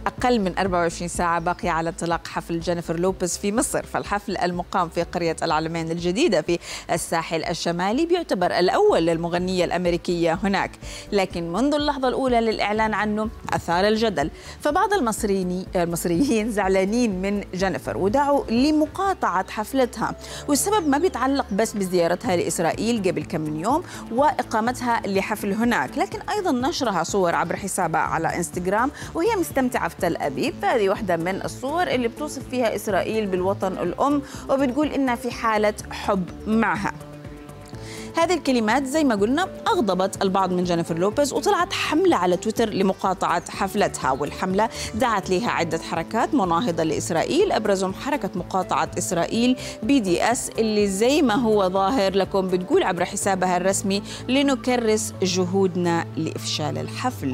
أقل من 24 ساعة باقية على انطلاق حفل جينيفر لوبيز في مصر فالحفل المقام في قرية العلمين الجديدة في الساحل الشمالي بيعتبر الأول للمغنية الأمريكية هناك لكن منذ اللحظة الأولى للإعلان عنه أثار الجدل فبعض المصريين المصريين زعلانين من جينيفر ودعوا لمقاطعة حفلتها والسبب ما بيتعلق بس بزيارتها لإسرائيل قبل كم من يوم وإقامتها لحفل هناك لكن أيضا نشرها صور عبر حسابها على انستغرام وهي مستمتعة في تل أبيب فهذه واحدة من الصور اللي بتوصف فيها إسرائيل بالوطن الأم وبتقول إنها في حالة حب معها هذه الكلمات زي ما قلنا أغضبت البعض من جينيفر لوبيز وطلعت حملة على تويتر لمقاطعة حفلتها والحملة دعت لها عدة حركات مناهضة لإسرائيل أبرزهم حركة مقاطعة إسرائيل بي دي اس اللي زي ما هو ظاهر لكم بتقول عبر حسابها الرسمي لنكرس جهودنا لإفشال الحفل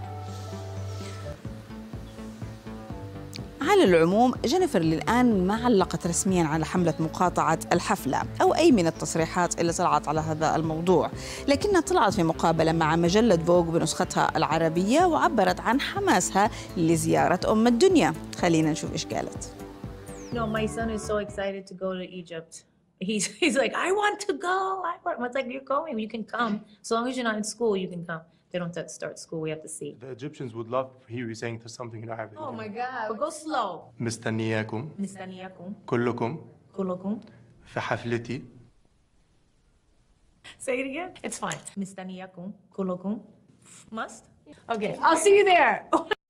على العموم جينيفر للآن ما علقت رسميا على حملة مقاطعة الحفلة أو أي من التصريحات اللي طلعت على هذا الموضوع لكنها طلعت في مقابلة مع مجلة فوق بنسختها العربية وعبرت عن حماسها لزيارة أم الدنيا خلينا نشوف إيش قالت No, my son is so excited to go to Egypt. He's, he's like, I want to go. I want. I was like, you're going. You can come. As long as you're not in school, you can come. They don't have to start school. We have to see. The Egyptians would love to hear you saying something in Arabic. Oh my God. But go slow. مستنياكم مستنياكم كلكم كلكم. في حفلتي Say it again. It's fine. مستنياكم كلكم. Must? Okay. I'll see you there.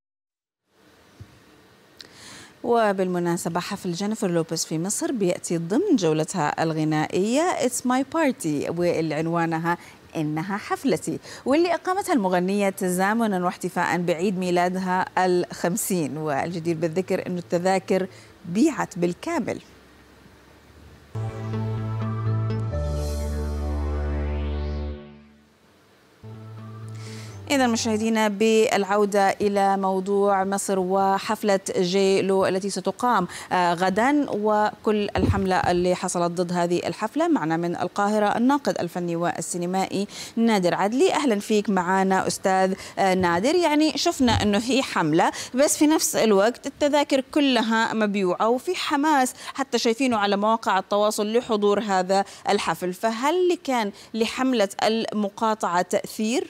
وبالمناسبة حفل جينيفر لوبيز في مصر بيأتي ضمن جولتها الغنائية It's My Party واللي عنوانها إنها حفلتي واللي أقامتها المغنية تزامنا واحتفاء بعيد ميلادها الخمسين والجدير بالذكر أنه التذاكر بيعت بالكامل إذا مشاهدينا بالعودة إلى موضوع مصر وحفلة جي لو التي ستقام آه، غدا وكل الحملة اللي حصلت ضد هذه الحفلة معنا من القاهرة الناقد الفني والسينمائي نادر عدلي أهلا فيك معنا أستاذ آه، نادر يعني شفنا أنه هي حملة بس في نفس الوقت التذاكر كلها مبيوعة وفي حماس حتى شايفينه على مواقع التواصل لحضور هذا الحفل فهل كان لحملة المقاطعة تأثير؟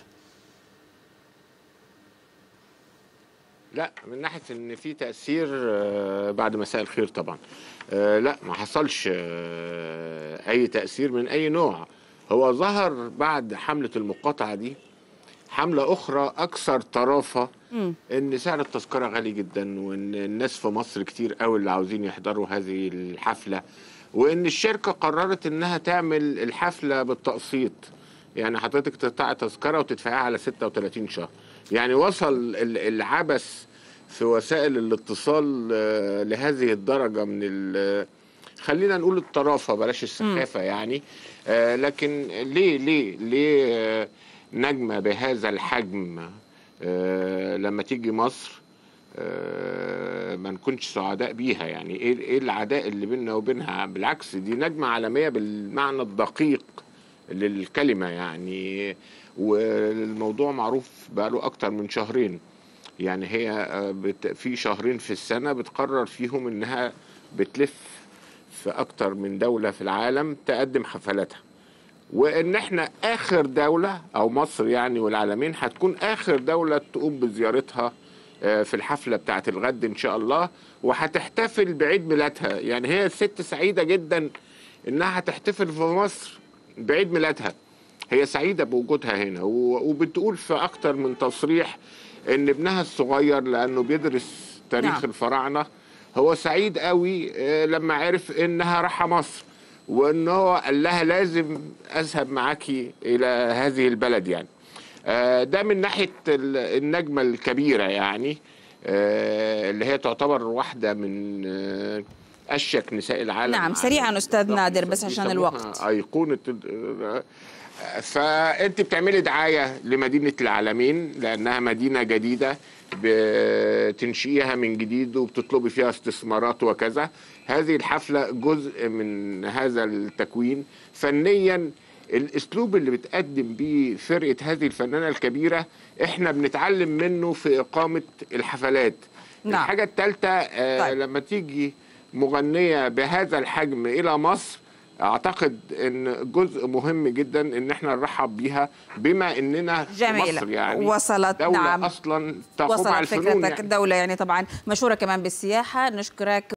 لا من ناحيه ان في تاثير آه، بعد مساء الخير طبعا آه، لا ما حصلش آه، اي تاثير من اي نوع هو ظهر بعد حمله المقاطعه دي حمله اخرى اكثر طرافه ان سعر التذكره غالي جدا وان الناس في مصر كتير قوي اللي عاوزين يحضروا هذه الحفله وان الشركه قررت انها تعمل الحفله بالتقسيط يعني حضرتك تقطعي تذكره وتدفعيها على 36 شهر يعني وصل ال- العبث في وسائل الاتصال آه، لهذه الدرجه من ال- خلينا نقول الطرافه بلاش السخافه يعني آه، لكن ليه ليه ليه آه، نجمه بهذا الحجم آه، لما تيجي مصر آه، ما نكونش سعداء بيها يعني ايه ايه العداء اللي بيننا وبينها بالعكس دي نجمه عالميه بالمعنى الدقيق للكلمه يعني والموضوع معروف بقاله اكتر من شهرين يعني هي آه، بت- في شهرين في السنه بتقرر فيهم انها بتلف في اكتر من دوله في العالم تقدم حفلاتها وان احنا اخر دوله او مصر يعني والعالمين هتكون اخر دوله تقوم بزيارتها آه، في الحفله بتاعت الغد ان شاء الله وهتحتفل بعيد ميلادها يعني هي ست سعيده جدا انها هتحتفل في مصر بعيد ميلادها هي سعيده بوجودها هنا و- وبتقول في اكتر من تصريح ان ابنها الصغير لانه بيدرس تاريخ نعم. نعم. الفراعنه هو سعيد قوي آه، لما عرف انها رايحه مصر وان هو قال لها لازم اذهب معاكي الى هذه البلد يعني آه، ده من ناحيه ال- النجمه الكبيره يعني آه، اللي هي تعتبر واحده من آه، اشيك نساء العالم نعم، سريعاً أستاذ نادر، بس عشان بيسموها الوقت. ايقونه ال- فانت بتعملي دعايه لمدينه العالمين لانها مدينه جديده بتنشئيها من جديد وبتطلبي فيها استثمارات وكذا هذه الحفله جزء من هذا التكوين فنيا الاسلوب اللي بتقدم بيه فرقه هذه الفنانه الكبيره احنا بنتعلم منه في اقامه الحفلات نعم. الحاجه الثالثه طيب. طيب. لما تيجي مغنيه بهذا الحجم الى مصر اعتقد ان جزء مهم جدا ان احنا نرحب بيها بما اننا في جميل مصر يعني وصلت دولة نعم اصلا تقوم على وصلت الفنون فكرتك يعني. الدولة يعني طبعا مشهورة كمان بالسياحة نشكرك